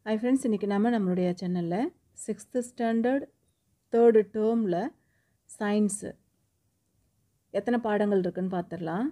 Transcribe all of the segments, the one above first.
hi friends இன்றைக்கி நம்ம நம்மளுடைய சேனலில் சிக்ஸ்த்து ஸ்டாண்டர்ட் தேர்டு டேர்மில் சயின்ஸு எத்தனை பாடங்கள் இருக்குன்னு பார்த்துடலாம்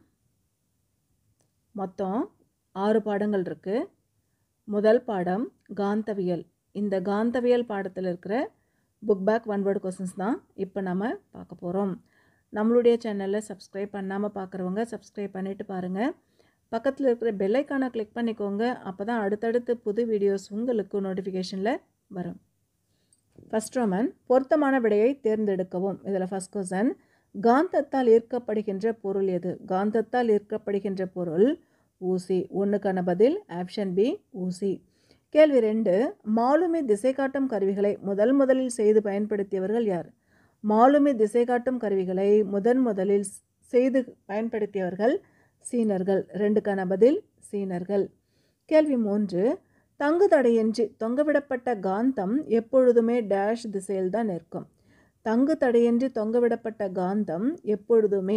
மொத்தம் ஆறு பாடங்கள் இருக்குது முதல் பாடம் காந்தவியல் இந்த காந்தவியல் பாடத்தில் இருக்கிற book back one word questions தான் இப்போ நம்ம பார்க்க போகிறோம் நம்மளுடைய சேனலில் சப்ஸ்கிரைப் பண்ணாமல் பார்க்குறவங்க சப்ஸ்கிரைப் பண்ணிவிட்டு பாருங்கள் பக்கத்தில் இருக்கிற பெல் ஐக்கானை கிளிக் பண்ணிக்கோங்க அப்போ தான் அடுத்தடுத்து புது வீடியோஸ் உங்களுக்கு நோட்டிஃபிகேஷனில் வரும் ஃபஸ்ட் ரோமன் பொருத்தமான விடையை தேர்ந்தெடுக்கவும் இதில் ஃபஸ்ட் கொஸ்டின் காந்தத்தால் ஈர்க்கப்படுகின்ற பொருள் எது காந்தத்தால் ஈர்க்கப்படுகின்ற பொருள் ஊசி ஒன்றுக்கான பதில் ஆப்ஷன் பி ஊசி கேள்வி ரெண்டு மாலுமி திசை காட்டும் கருவிகளை முதல் முதலில் செய்து பயன்படுத்தியவர்கள் யார் மாலுமி திசை காட்டும் கருவிகளை முதன் முதலில் செய்து பயன்படுத்தியவர்கள் சீனர்கள் ரெண்டுக்கான பதில் சீனர்கள் கேள்வி மூன்று தங்கு தடையின்றி தொங்கவிடப்பட்ட காந்தம் எப்பொழுதுமே டேஷ் திசையில் தான் நிற்கும் தங்கு தடையின்றி தொங்கவிடப்பட்ட காந்தம் எப்பொழுதுமே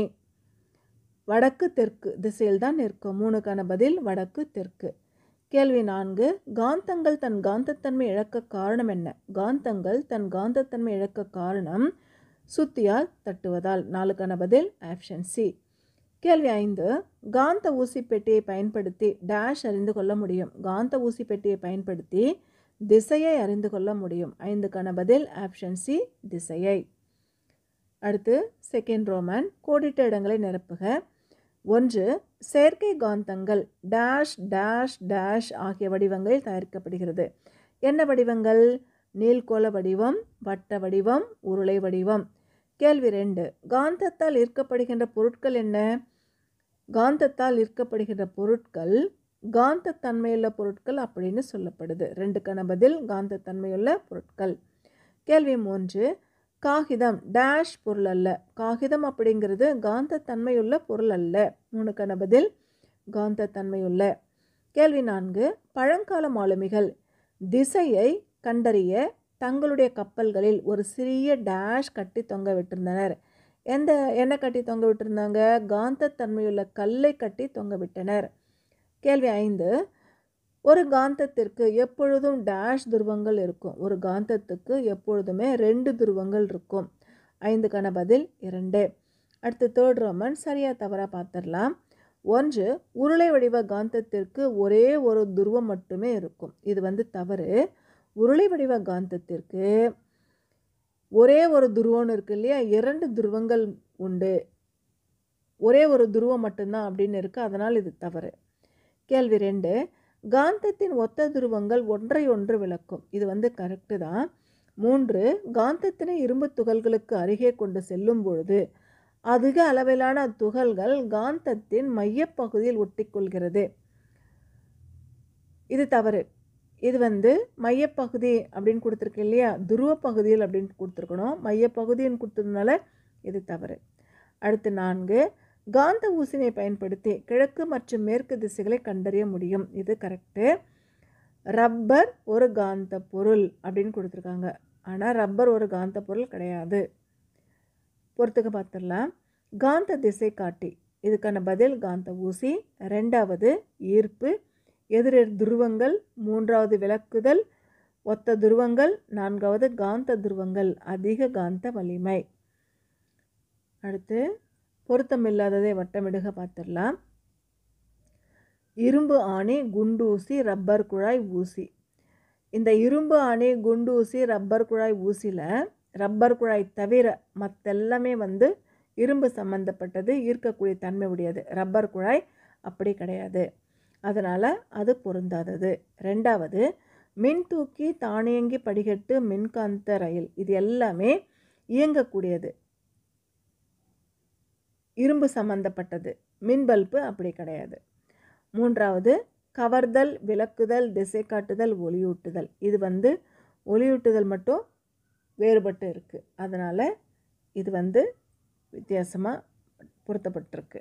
வடக்கு தெற்கு திசையில் தான் நிற்கும் மூணுக்கான பதில் வடக்கு தெற்கு கேள்வி நான்கு காந்தங்கள் தன் காந்தத்தன்மை இழக்க காரணம் என்ன காந்தங்கள் தன் காந்தத்தன்மை இழக்க காரணம் சுத்தியால் தட்டுவதால் நாலுக்கான பதில் ஆப்ஷன் சி கேள்வி ஐந்து காந்த ஊசி பெட்டியை பயன்படுத்தி டேஷ் அறிந்து கொள்ள முடியும் காந்த ஊசி பெட்டியை பயன்படுத்தி திசையை அறிந்து கொள்ள முடியும் ஐந்துக்கான பதில் ஆப்ஷன் சி திசையை அடுத்து செகண்ட் ரோமன் கோடிட்ட இடங்களை நிரப்புக ஒன்று செயற்கை காந்தங்கள் டேஷ் டேஷ் டேஷ் ஆகிய வடிவங்களில் தயாரிக்கப்படுகிறது என்ன வடிவங்கள் நீள்கோள வடிவம் வட்ட வடிவம் உருளை வடிவம் கேள்வி ரெண்டு காந்தத்தால் ஈர்க்கப்படுகின்ற பொருட்கள் என்ன காந்தத்தால் ஈர்க்கப்படுகின்ற பொருட்கள் காந்தத்தன்மையுள்ள பொருட்கள் அப்படின்னு சொல்லப்படுது ரெண்டுக்கான பதில் காந்தத்தன்மையுள்ள பொருட்கள் கேள்வி மூன்று காகிதம் டேஷ் பொருள் அல்ல காகிதம் அப்படிங்கிறது காந்தத்தன்மையுள்ள பொருள் அல்ல மூணுக்கான பதில் காந்தத்தன்மையுள்ள கேள்வி நான்கு பழங்கால மாலுமிகள் திசையை கண்டறிய தங்களுடைய கப்பல்களில் ஒரு சிறிய டேஷ் கட்டி தொங்க விட்டிருந்தனர் எந்த என்ன கட்டி தொங்க விட்டிருந்தாங்க காந்தத்தன்மையுள்ள கல்லை கட்டி தொங்க விட்டனர் கேள்வி ஐந்து ஒரு காந்தத்திற்கு எப்பொழுதும் டேஷ் துருவங்கள் இருக்கும் ஒரு காந்தத்துக்கு எப்பொழுதுமே ரெண்டு துருவங்கள் இருக்கும் ஐந்துக்கான பதில் இரண்டு அடுத்து தேர்ட் ரோமன் சரியாக தவறாக பார்த்துடலாம் ஒன்று உருளை வடிவ காந்தத்திற்கு ஒரே ஒரு துருவம் மட்டுமே இருக்கும் இது வந்து தவறு உருளை வடிவ காந்தத்திற்கு ஒரே ஒரு துருவம்னு இருக்கு இல்லையா இரண்டு துருவங்கள் உண்டு ஒரே ஒரு துருவம் மட்டும்தான் அப்படின்னு இருக்குது அதனால் இது தவறு கேள்வி ரெண்டு காந்தத்தின் ஒத்த துருவங்கள் ஒன்றை ஒன்று விளக்கும் இது வந்து கரெக்டு தான் மூன்று காந்தத்தினை இரும்பு துகள்களுக்கு அருகே கொண்டு செல்லும் பொழுது அதிக அளவிலான துகள்கள் காந்தத்தின் மையப்பகுதியில் ஒட்டிக்கொள்கிறது இது தவறு இது வந்து மையப்பகுதி அப்படின்னு கொடுத்துருக்கு இல்லையா துருவ பகுதியில் அப்படின்னு கொடுத்துருக்கணும் மையப்பகுதின்னு கொடுத்ததுனால இது தவறு அடுத்து நான்கு காந்த ஊசினை பயன்படுத்தி கிழக்கு மற்றும் மேற்கு திசைகளை கண்டறிய முடியும் இது கரெக்டு ரப்பர் ஒரு காந்த பொருள் அப்படின்னு கொடுத்துருக்காங்க ஆனால் ரப்பர் ஒரு காந்த பொருள் கிடையாது பொறுத்துக்க பார்த்துடலாம் காந்த திசை காட்டி இதுக்கான பதில் காந்த ஊசி ரெண்டாவது ஈர்ப்பு எதிரெதிர் துருவங்கள் மூன்றாவது விளக்குதல் ஒத்த துருவங்கள் நான்காவது காந்த துருவங்கள் அதிக காந்த வலிமை அடுத்து பொருத்தமில்லாததை வட்டமிடுக பார்த்துடலாம் இரும்பு ஆணி குண்டூசி ரப்பர் குழாய் ஊசி இந்த இரும்பு ஆணி குண்டூசி ரப்பர் குழாய் ஊசியில் ரப்பர் குழாய் தவிர மற்றெல்லாமே வந்து இரும்பு சம்மந்தப்பட்டது ஈர்க்கக்கூடிய தன்மை உடையது ரப்பர் குழாய் அப்படி கிடையாது அதனால் அது பொருந்தாதது ரெண்டாவது மின் தூக்கி தானியங்கி படிக்கட்டு மின்காந்த ரயில் இது எல்லாமே இயங்கக்கூடியது இரும்பு சம்மந்தப்பட்டது மின் பல்பு அப்படி கிடையாது மூன்றாவது கவர்தல் விளக்குதல் திசை காட்டுதல் ஒளியூட்டுதல் இது வந்து ஒளியூட்டுதல் மட்டும் வேறுபட்டு இருக்குது அதனால் இது வந்து வித்தியாசமாக பொருத்தப்பட்டிருக்கு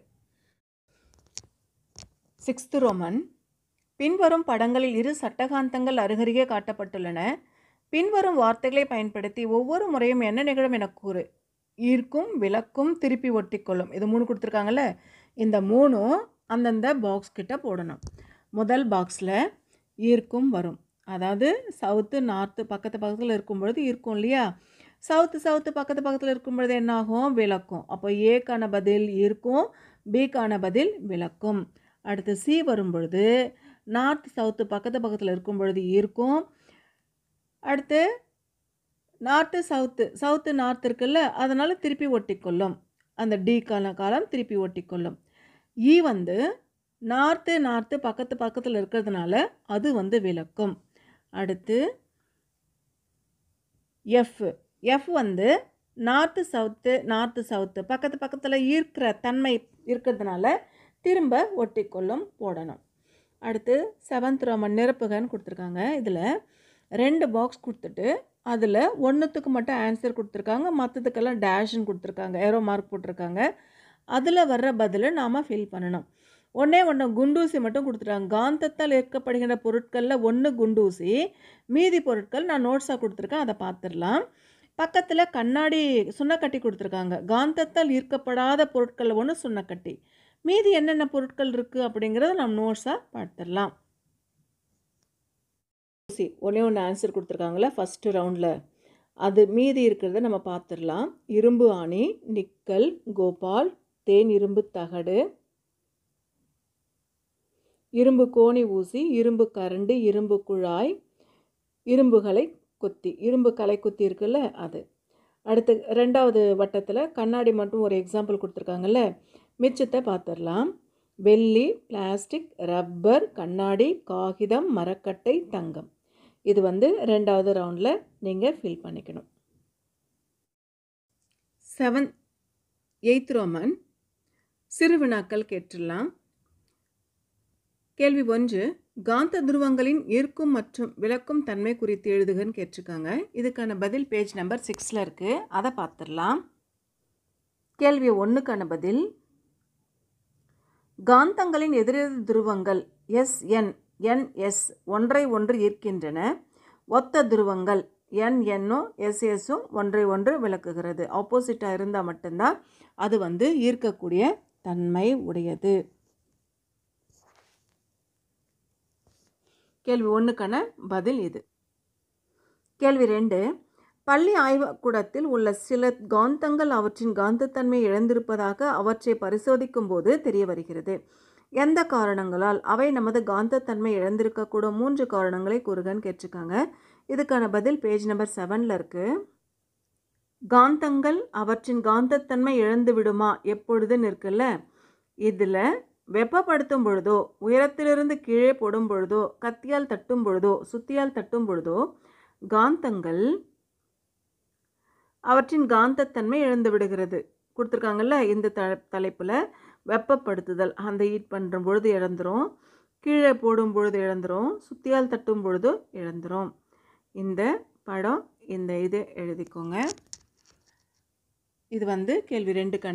சிக்ஸ்த்து ரோமன் பின்வரும் படங்களில் இரு சட்டகாந்தங்கள் அருகருகே காட்டப்பட்டுள்ளன பின்வரும் வார்த்தைகளை பயன்படுத்தி ஒவ்வொரு முறையும் என்ன நிகழும் என கூறு ஈர்க்கும் விளக்கும் திருப்பி ஒட்டிக்கொள்ளும் இது மூணு கொடுத்துருக்காங்கல்ல இந்த மூணும் அந்தந்த பாக்ஸ் கிட்ட போடணும் முதல் பாக்ஸில் ஈர்க்கும் வரும் அதாவது சவுத்து நார்த்து பக்கத்து பக்கத்தில் இருக்கும் பொழுது இருக்கும் இல்லையா சவுத்து சவுத்து பக்கத்து பக்கத்தில் இருக்கும் பொழுது என்ன ஆகும் விளக்கும் அப்போ ஏக்கான பதில் இருக்கும் பிக்கான பதில் விளக்கும் அடுத்து சி வரும் பொழுது நார்த் சவுத்து பக்கத்து பக்கத்தில் இருக்கும் பொழுது இருக்கும் அடுத்து நார்த்து சவுத்து சவுத்து நார்த் இருக்குல்ல அதனால் திருப்பி ஒட்டிக்கொள்ளும் அந்த டிக்கான காலம் திருப்பி ஒட்டிக்கொள்ளும் இ வந்து நார்த்து நார்த்து பக்கத்து பக்கத்தில் இருக்கிறதுனால அது வந்து விளக்கும் அடுத்து எஃப் எஃப் வந்து நார்த்து சவுத்து நார்த்து சவுத்து பக்கத்து பக்கத்தில் ஈர்க்கிற தன்மை இருக்கிறதுனால திரும்ப ஒட்டிக்கொள்ளும் போடணும் அடுத்து செவன்த் ரோமன் நிரப்புகன்னு கொடுத்துருக்காங்க இதில் ரெண்டு பாக்ஸ் கொடுத்துட்டு அதில் ஒன்றுத்துக்கு மட்டும் ஆன்சர் கொடுத்துருக்காங்க மற்றதுக்கெல்லாம் டேஷ்னு கொடுத்துருக்காங்க ஏரோ மார்க் போட்டிருக்காங்க அதில் வர்ற பதிலை நாம் ஃபில் பண்ணணும் ஒன்றே ஒன்று குண்டூசி மட்டும் கொடுத்துட்டாங்க காந்தத்தால் ஈர்க்கப்படுகின்ற பொருட்களில் ஒன்று குண்டூசி மீதி பொருட்கள் நான் நோட்ஸாக கொடுத்துருக்கேன் அதை பார்த்துடலாம் பக்கத்தில் கண்ணாடி சுண்ணக்கட்டி கொடுத்துருக்காங்க காந்தத்தால் ஈர்க்கப்படாத பொருட்களில் ஒன்று சுண்ணக்கட்டி மீதி என்னென்ன பொருட்கள் இருக்குது அப்படிங்கிறத நம்ம நோட்ஸாக பார்த்துடலாம் ஊசி ஒன்றே ஒன்று ஆன்சர் கொடுத்துருக்காங்களே ஃபஸ்ட்டு ரவுண்டில் அது மீதி இருக்கிறத நம்ம பார்த்துடலாம் இரும்பு ஆணி நிக்கல் கோபால் தேன் இரும்பு தகடு இரும்பு கோணி ஊசி இரும்பு கரண்டு இரும்பு குழாய் இரும்புகளை குத்தி இரும்பு கலை குத்தி இருக்குல்ல அது அடுத்து ரெண்டாவது வட்டத்தில் கண்ணாடி மட்டும் ஒரு எக்ஸாம்பிள் கொடுத்துருக்காங்கல்ல மிச்சத்தை பார்த்துடலாம் வெள்ளி பிளாஸ்டிக் ரப்பர் கண்ணாடி காகிதம் மரக்கட்டை தங்கம் இது வந்து ரெண்டாவது ரவுண்டில் நீங்கள் ஃபில் பண்ணிக்கணும் செவன் எய்த் ரோமன் சிறு வினாக்கள் கேட்டுடலாம் கேள்வி ஒன்று காந்த துருவங்களின் ஈர்க்கும் மற்றும் விளக்கும் தன்மை குறித்து எழுதுகன்னு கேட்டிருக்காங்க இதுக்கான பதில் பேஜ் நம்பர் சிக்ஸில் இருக்குது அதை பார்த்துடலாம் கேள்வி ஒன்றுக்கான பதில் காந்தங்களின் எதிரெதிர் துருவங்கள் எஸ்என் என்எஸ் ஒன்றை ஒன்று ஈர்க்கின்றன ஒத்த துருவங்கள் என்என்னும் எஸ்எஸும் ஒன்றை ஒன்று விளக்குகிறது ஆப்போசிட்டாக இருந்தால் மட்டும்தான் அது வந்து ஈர்க்கக்கூடிய தன்மை உடையது கேள்வி ஒன்றுக்கான பதில் இது கேள்வி ரெண்டு பள்ளி ஆய்வுக்கூடத்தில் உள்ள சில காந்தங்கள் அவற்றின் காந்தத்தன்மை இழந்திருப்பதாக அவற்றை பரிசோதிக்கும் போது தெரிய வருகிறது எந்த காரணங்களால் அவை நமது காந்தத்தன்மை இழந்திருக்கக்கூடும் மூன்று காரணங்களை கூறுகன்னு கேட்டிருக்காங்க இதுக்கான பதில் பேஜ் நம்பர் செவனில் இருக்குது காந்தங்கள் அவற்றின் காந்தத்தன்மை இழந்து விடுமா எப்பொழுதுன்னு இருக்குல்ல இதில் வெப்பப்படுத்தும் பொழுதோ உயரத்திலிருந்து கீழே போடும் பொழுதோ கத்தியால் தட்டும் பொழுதோ சுத்தியால் தட்டும் பொழுதோ காந்தங்கள் அவற்றின் காந்தத்தன்மை இழந்து விடுகிறது கொடுத்துருக்காங்கல்ல இந்த த தலைப்பில் வெப்பப்படுத்துதல் அந்த ஹீட் பண்ணுற பொழுது இழந்துரும் கீழே போடும் பொழுது இழந்துரும் சுத்தியால் தட்டும் பொழுது இழந்துரும் இந்த படம் இந்த இது எழுதிக்கோங்க இது வந்து கேள்வி ரெண்டுக்கான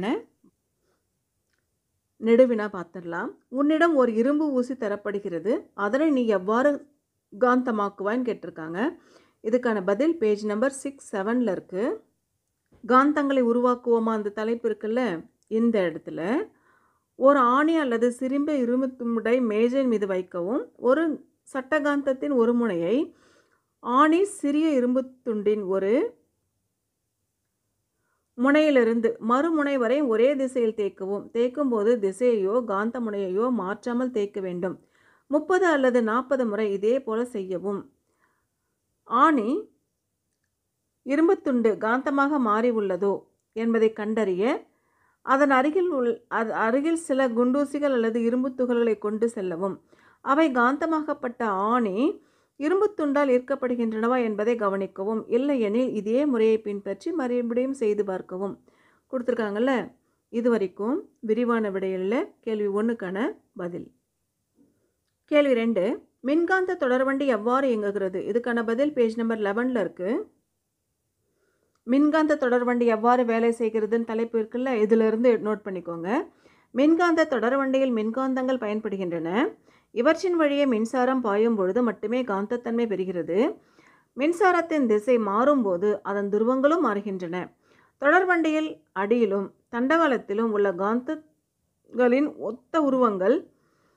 நெடுவினா பார்த்துடலாம் உன்னிடம் ஒரு இரும்பு ஊசி தரப்படுகிறது அதனை நீ எவ்வாறு காந்தமாக்குவான்னு கேட்டிருக்காங்க இதுக்கான பதில் பேஜ் நம்பர் சிக்ஸ் செவனில் இருக்குது காந்தங்களை உருவாக்குவோமா அந்த தலைப்பு இருக்குல்ல இந்த இடத்துல ஒரு ஆணி அல்லது சிரிம்ப இரும்பு துண்டை மேஜையின் மீது வைக்கவும் ஒரு சட்டகாந்தத்தின் ஒரு முனையை ஆணி சிறிய இரும்பு துண்டின் ஒரு முனையிலிருந்து மறுமுனை வரை ஒரே திசையில் தேய்க்கவும் தேய்க்கும் போது திசையையோ காந்த முனையையோ மாற்றாமல் தேய்க்க வேண்டும் முப்பது அல்லது நாற்பது முறை இதே போல செய்யவும் ஆணி இரும்புத்துண்டு காந்தமாக மாறி உள்ளதோ என்பதை கண்டறிய அதன் அருகில் உள் அது அருகில் சில குண்டூசிகள் அல்லது இரும்பு துகள்களை கொண்டு செல்லவும் அவை காந்தமாகப்பட்ட ஆணி இரும்புத் துண்டால் ஈர்க்கப்படுகின்றனவா என்பதை கவனிக்கவும் இல்லையெனில் இதே முறையை பின்பற்றி மறுபடியும் செய்து பார்க்கவும் கொடுத்துருக்காங்கல்ல இது வரைக்கும் விரிவான விடையில் கேள்வி ஒன்றுக்கான பதில் கேள்வி ரெண்டு மின்காந்த தொடர்வண்டி எவ்வாறு இயங்குகிறது இதுக்கான பதில் பேஜ் நம்பர் லெவனில் இருக்குது மின்காந்த தொடர்வண்டி எவ்வாறு வேலை செய்கிறதுன்னு தலைப்பு இருக்குல்ல இதிலிருந்து நோட் பண்ணிக்கோங்க மின்காந்த தொடர்வண்டியில் மின்காந்தங்கள் பயன்படுகின்றன இவற்றின் வழியே மின்சாரம் பாயும் பொழுது மட்டுமே காந்தத்தன்மை பெறுகிறது மின்சாரத்தின் திசை மாறும்போது அதன் துருவங்களும் மாறுகின்றன தொடர்வண்டியில் அடியிலும் தண்டவாளத்திலும் உள்ள காந்தங்களின் ஒத்த உருவங்கள்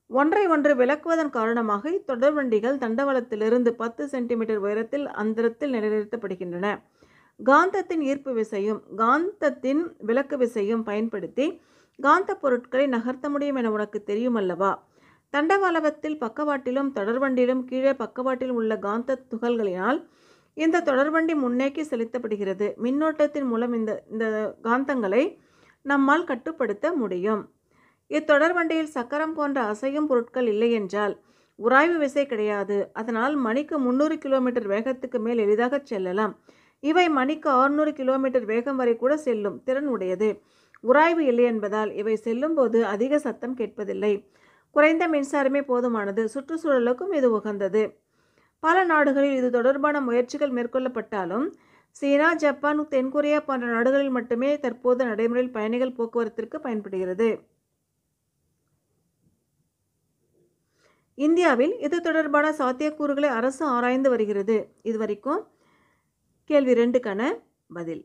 ஒன்றை ஒன்று விளக்குவதன் காரணமாக இத்தொடர்வண்டிகள் தண்டவாளத்திலிருந்து பத்து சென்டிமீட்டர் உயரத்தில் அந்தரத்தில் நிலைநிறுத்தப்படுகின்றன காந்தத்தின் ஈர்ப்பு விசையும் காந்தத்தின் விலக்கு விசையும் பயன்படுத்தி காந்த பொருட்களை நகர்த்த முடியும் என உனக்கு தெரியும் அல்லவா தண்டவாளத்தில் பக்கவாட்டிலும் தொடர்வண்டிலும் கீழே பக்கவாட்டிலும் உள்ள காந்த துகள்களினால் இந்த தொடர்வண்டி முன்னேக்கி செலுத்தப்படுகிறது மின்னோட்டத்தின் மூலம் இந்த இந்த காந்தங்களை நம்மால் கட்டுப்படுத்த முடியும் இத்தொடர்வண்டியில் சக்கரம் போன்ற அசையும் பொருட்கள் இல்லை என்றால் உராய்வு விசை கிடையாது அதனால் மணிக்கு முந்நூறு கிலோமீட்டர் வேகத்துக்கு மேல் எளிதாக செல்லலாம் இவை மணிக்கு ஆறுநூறு கிலோமீட்டர் வேகம் வரை கூட செல்லும் திறன் உடையது உராய்வு இல்லை என்பதால் இவை செல்லும்போது அதிக சத்தம் கேட்பதில்லை குறைந்த மின்சாரமே போதுமானது சுற்றுச்சூழலுக்கும் இது உகந்தது பல நாடுகளில் இது தொடர்பான முயற்சிகள் மேற்கொள்ளப்பட்டாலும் சீனா ஜப்பான் தென்கொரியா போன்ற நாடுகளில் மட்டுமே தற்போது நடைமுறையில் பயணிகள் போக்குவரத்திற்கு பயன்படுகிறது இந்தியாவில் இது தொடர்பான சாத்தியக்கூறுகளை அரசு ஆராய்ந்து வருகிறது இதுவரைக்கும் கேள்வி ரெண்டுக்கான பதில்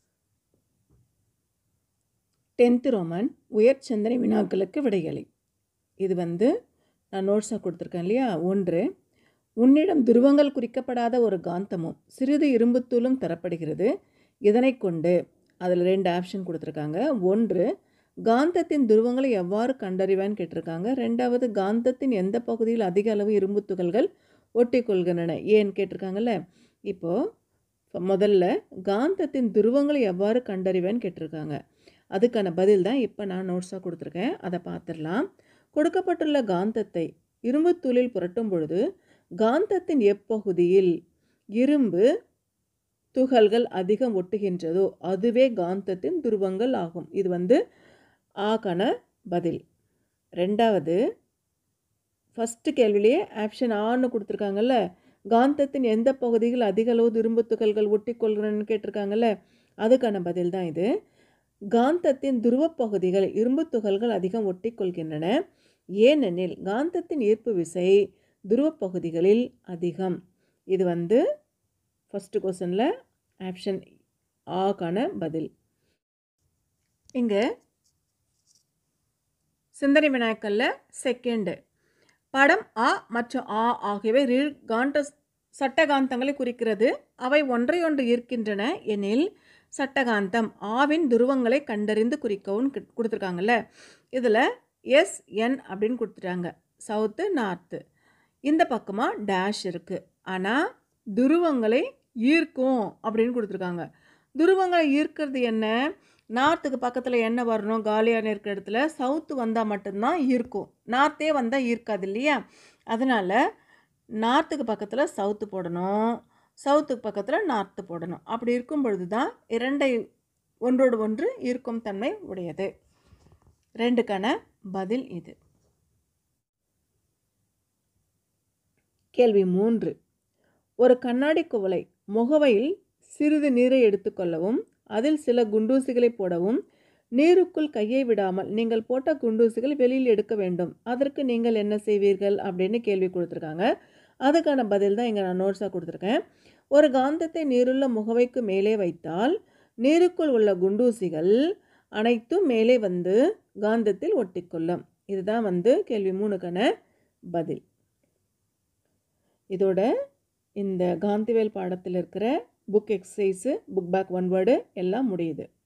டென்த்து ரோமன் உயர் சிந்தனை வினாக்களுக்கு விடையளி இது வந்து நான் நோட்ஸாக கொடுத்துருக்கேன் இல்லையா ஒன்று உன்னிடம் துருவங்கள் குறிக்கப்படாத ஒரு காந்தமும் சிறிது இரும்புத்தூளும் தரப்படுகிறது இதனை கொண்டு அதில் ரெண்டு ஆப்ஷன் கொடுத்துருக்காங்க ஒன்று காந்தத்தின் துருவங்களை எவ்வாறு கண்டறிவான்னு கேட்டிருக்காங்க ரெண்டாவது காந்தத்தின் எந்த பகுதியில் அதிக அளவு இரும்பு துகள்கள் ஒட்டிக்கொள்கின்றன ஏன்னு கேட்டிருக்காங்கல்ல இப்போது முதல்ல காந்தத்தின் துருவங்களை எவ்வாறு கண்டறிவேன்னு கேட்டிருக்காங்க அதுக்கான பதில் தான் இப்போ நான் நோட்ஸாக கொடுத்துருக்கேன் அதை பார்த்துடலாம் கொடுக்கப்பட்டுள்ள காந்தத்தை இரும்புத்தூளில் புரட்டும் பொழுது காந்தத்தின் எப்பகுதியில் இரும்பு துகள்கள் அதிகம் ஒட்டுகின்றதோ அதுவே காந்தத்தின் துருவங்கள் ஆகும் இது வந்து ஆக்கான பதில் ரெண்டாவது ஃபஸ்ட்டு கேள்வியிலேயே ஆப்ஷன் ஆன்னு கொடுத்துருக்காங்கல்ல காந்தத்தின் எந்த பகுதிகள் அதிக அளவு இரும்பு துகள்கள் ஒட்டிக்கொள்கிறன்னு கேட்டிருக்காங்கல்ல அதுக்கான பதில் தான் இது காந்தத்தின் துருவப் பகுதிகள் இரும்பு துகள்கள் அதிகம் ஒட்டிக்கொள்கின்றன ஏனெனில் காந்தத்தின் ஈர்ப்பு விசை துருவப் பகுதிகளில் அதிகம் இது வந்து ஃபஸ்ட்டு கொஸ்டினில் ஆப்ஷன் ஆக்கான பதில் இங்கே சிந்தனை வினாக்களில் செகண்டு படம் அ மற்றும் ஆ ஆகியவை ரீழ் காந்த சட்டகாந்தங்களை குறிக்கிறது அவை ஒன்றை ஒன்று ஈர்க்கின்றன எனில் சட்டகாந்தம் ஆவின் துருவங்களை கண்டறிந்து குறிக்கவும் கு- கொடுத்துருக்காங்கல்ல இதில் எஸ் என் அப்படின்னு கொடுத்துட்டாங்க சவுத்து நார்த்து இந்த பக்கமாக டேஷ் இருக்குது ஆனால் துருவங்களை ஈர்க்கும் அப்படின்னு கொடுத்துருக்காங்க துருவங்களை ஈர்க்கிறது என்ன நார்த்துக்கு பக்கத்தில் என்ன வரணும் காலியான இருக்கிற இடத்துல சவுத்து வந்தால் மட்டும்தான் ஈர்க்கும் நார்த்தே வந்தால் ஈர்க்காது இல்லையா அதனால் நார்த்துக்கு பக்கத்தில் சவுத்து போடணும் சவுத்துக்கு பக்கத்தில் நார்த்து போடணும் அப்படி இருக்கும் பொழுது தான் இரண்டை ஒன்றோடு ஒன்று ஈர்க்கும் தன்மை உடையது ரெண்டுக்கான பதில் இது கேள்வி மூன்று ஒரு கண்ணாடி குவளை முகவையில் சிறிது நீரை எடுத்துக்கொள்ளவும் அதில் சில குண்டூசிகளை போடவும் நீருக்குள் கையை விடாமல் நீங்கள் போட்ட குண்டூசிகள் வெளியில் எடுக்க வேண்டும் அதற்கு நீங்கள் என்ன செய்வீர்கள் அப்படின்னு கேள்வி கொடுத்துருக்காங்க அதுக்கான பதில் தான் இங்கே நான் நோட்ஸாக கொடுத்துருக்கேன் ஒரு காந்தத்தை நீருள்ள முகவைக்கு மேலே வைத்தால் நீருக்குள் உள்ள குண்டூசிகள் அனைத்தும் மேலே வந்து காந்தத்தில் ஒட்டிக்கொள்ளும் இதுதான் வந்து கேள்வி மூணுக்கான பதில் இதோட இந்த காந்திவேல் பாடத்தில் இருக்கிற book exercise book back one word எல்லாம் முடியுது